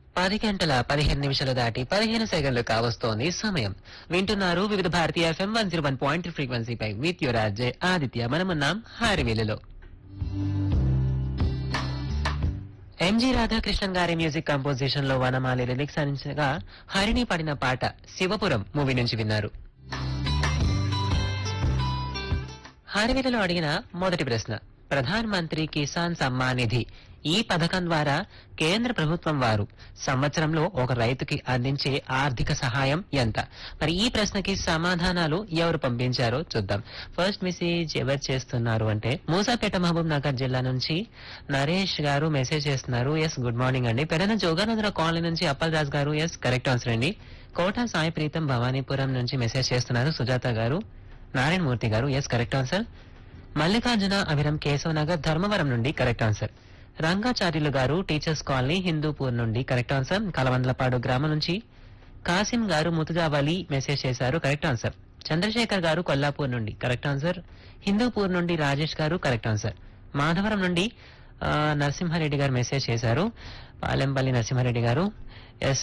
పది గంటల పదిహేను నిమిషాలు దాటి పదిహేను సెకండ్లు కావస్తోంది సమయం వింటున్నారు Vividh Bharati FM one zero one point ఫ్రీక్వెన్సీపై విత్ యువర్ రాజే ఆదిత్య మనమున్నాం హారివేలులో ఎంజి రాధాకృష్ణన్ గారి మ్యూజిక్ కంపోజిషన్ లో వనమాలి లిరిక్స్ అందించగా హరిణి పడిన పాట శివపురం మూవీ నుంచి విన్నారు హారివేలలో అడిగిన మొదటి ప్రశ్న ప్రధాన్ మంత్రి కిసాన్ సమ్మాన్ నిధి ఈ పథకం ద్వారా కేంద్ర ప్రభుత్వం వారు సంవత్సరంలో ఒక రైతుకి అందించే ఆర్థిక సహాయం ఎంత మరి ఈ ప్రశ్నకి సమాధానాలు ఎవరు పంపించారో చూద్దాం ఫస్ట్ మెసేజ్ ఎవరు చేస్తున్నారు అంటే మూసాపేట మహబూబ్ నగర్ జిల్లా నుంచి నరేష్ గారు మెసేజ్ చేస్తున్నారు ఎస్ గుడ్ మార్నింగ్ అండి పెరన జోగానందర కాలనీ నుంచి అప్పల్ రాజ్ గారు ఎస్ కరెక్ట్ ఆన్సర్ అండి కోట సాయి ప్రీతం భవానీపురం నుంచి మెసేజ్ చేస్తున్నారు సుజాత గారు నారాయణ మూర్తి గారు yes correct answer Mallikarjuna Abhiram Keshav Nagar Dharmavaram నుండి కరెక్ట్ ఆన్సర్ రంగాచార్యులు గారు టీచర్స్ కాలనీ హిందూపూర్ నుండి కరెక్ట్ ఆన్సర్ కలవందలపాడు గ్రామం నుంచి కాసిం గారు ముతుజావలి మెసేజ్ చేశారు కరెక్ట్ ఆన్సర్ చంద్రశేఖర్ గారు కొల్లాపూర్ నుండి కరెక్ట్ ఆన్సర్ హిందూపూర్ నుండి రాజేష్ గారు కరెక్ట్ ఆన్సర్ మాధవరం నుండి ఆ, నరసింహారెడ్డి గారు మెసేజ్ చేశారు పాలెంపల్లి నరసింహారెడ్డి గారు ఎస్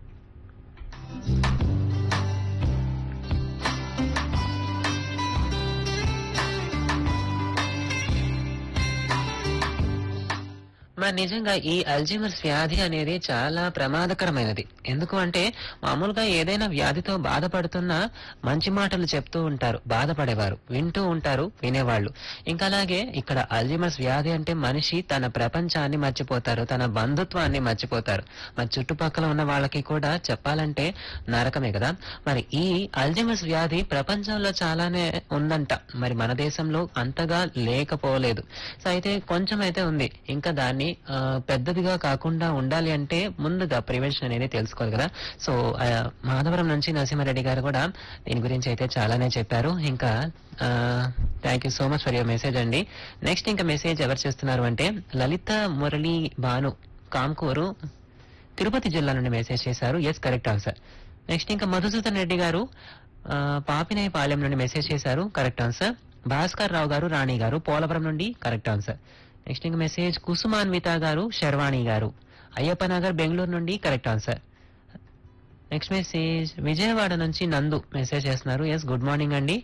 మరి నిజంగా ఈ అల్జీమర్స్ వ్యాధి అనేది చాలా ప్రమాదకరమైనది ఎందుకు అంటే మామూలుగా ఏదైనా వ్యాధితో బాధపడుతున్నా మంచి మాటలు చెప్తూ ఉంటారు బాధపడేవారు వింటూ ఉంటారు వినేవాళ్ళు ఇంకా అలాగే ఇక్కడ అల్జీమర్స్ వ్యాధి అంటే మనిషి తన ప్రపంచాన్ని మర్చిపోతారు తన బంధుత్వాన్ని మర్చిపోతారు మరి చుట్టుపక్కల ఉన్న వాళ్ళకి కూడా చెప్పాలంటే నరకమే కదా మరి ఈ అల్జీమర్స్ వ్యాధి ప్రపంచంలో చాలానే ఉందంట మరి మన దేశంలో అంతగా లేకపోలేదు సో అయితే కొంచెం అయితే ఉంది ఇంకా దాన్ని ఆ, పెద్దదిగా కాకుండా ఉండాలి అంటే ముందుగా ప్రివెన్షన్ అనేది తెలుసుకోవాలి కదా సో ఆ, మాధవరం నుంచి నరసింహారెడ్డి గారు కూడా దీని గురించి అయితే చాలానే చెప్పారు ఇంకా thank you so much for your message అండి నెక్స్ట్ ఇంకా మెసేజ్ ఎవరు చేస్తున్నారు అంటే లలిత మురళి భాను కాంకూరు తిరుపతి జిల్లా నుండి మెసేజ్ చేశారు ఎస్ కరెక్ట్ ఆన్సర్ నెక్స్ట్ ఇంకా మధుసూదన్ రెడ్డి గారు ఆ, పాపినేయ పాలెం నుండి మెసేజ్ చేశారు కరెక్ట్ ఆన్సర్ భాస్కర్ రావు గారు రాణి గారు పోలవరం నుండి కరెక్ట్ ఆన్సర్ నెక్స్ట్ ఇంకా మెసేజ్ కుసుమాన్విత గారు శర్వాణి గారు అయ్యప్ప నగర్ బెంగళూరు నుండి correct answer next message Vijayawada నుంచి నందు మెసేజ్ చేస్తున్నారు ఎస్ గుడ్ మార్నింగ్ అండి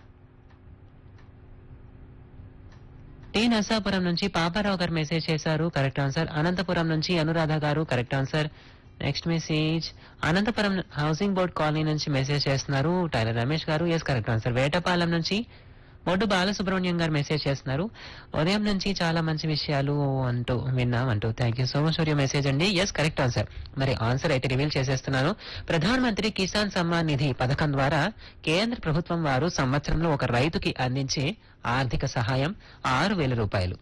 టి నర్సాపురం నుంచి పాపారావు గారు మెసేజ్ చేశారు కరెక్ట్ ఆన్సర్ అనంతపురం నుంచి అనురాధ గారు correct answer next message Anantapuram housing board colony నుంచి మెసేజ్ చేస్తున్నారు టైలర్ రమేష్ గారు ఎస్ కరెక్ట్ ఆన్సర్ వేటపాలెం నుంచి మొడ్డు బాలసుబ్రహ్మణ్యం గారు మెసేజ్ చేస్తున్నారు ఉదయం నుంచి చాలా మంచి విషయాలు అంటూ విన్నాం అంటూ thank you so much for your message అండి ఎస్ కరెక్ట్ ఆన్సర్ మరి ఆన్సర్ అయితే రివీల్ చేసేస్తున్నాను ప్రధాన మంత్రి కిసాన్ సమ్మాన్ నిధి పథకం ద్వారా కేంద్ర ప్రభుత్వం వారు సంవత్సరంలో ఒక రైతుకి అందించే ఆర్థిక సహాయం ఆరు వేల రూపాయలు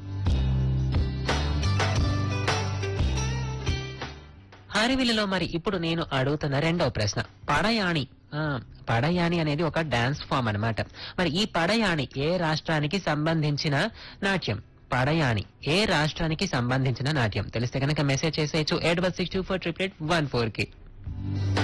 హారివిల్లులో మరి ఇప్పుడు నేను అడుగుతున్న రెండవ ప్రశ్న పడయాణి ఆ, పడయాణి అనేది ఒక డాన్స్ ఫామ్ అన్నమాట మరి ఈ పడయాణి ఏ రాష్ట్రానికి సంబంధించిన నాట్యం పడయాణి ఏ రాష్ట్రానికి సంబంధించిన నాట్యం తెలిస్తే కనుక మెసేజ్ చేసేయచ్చు eight one six two four triple eight one four కి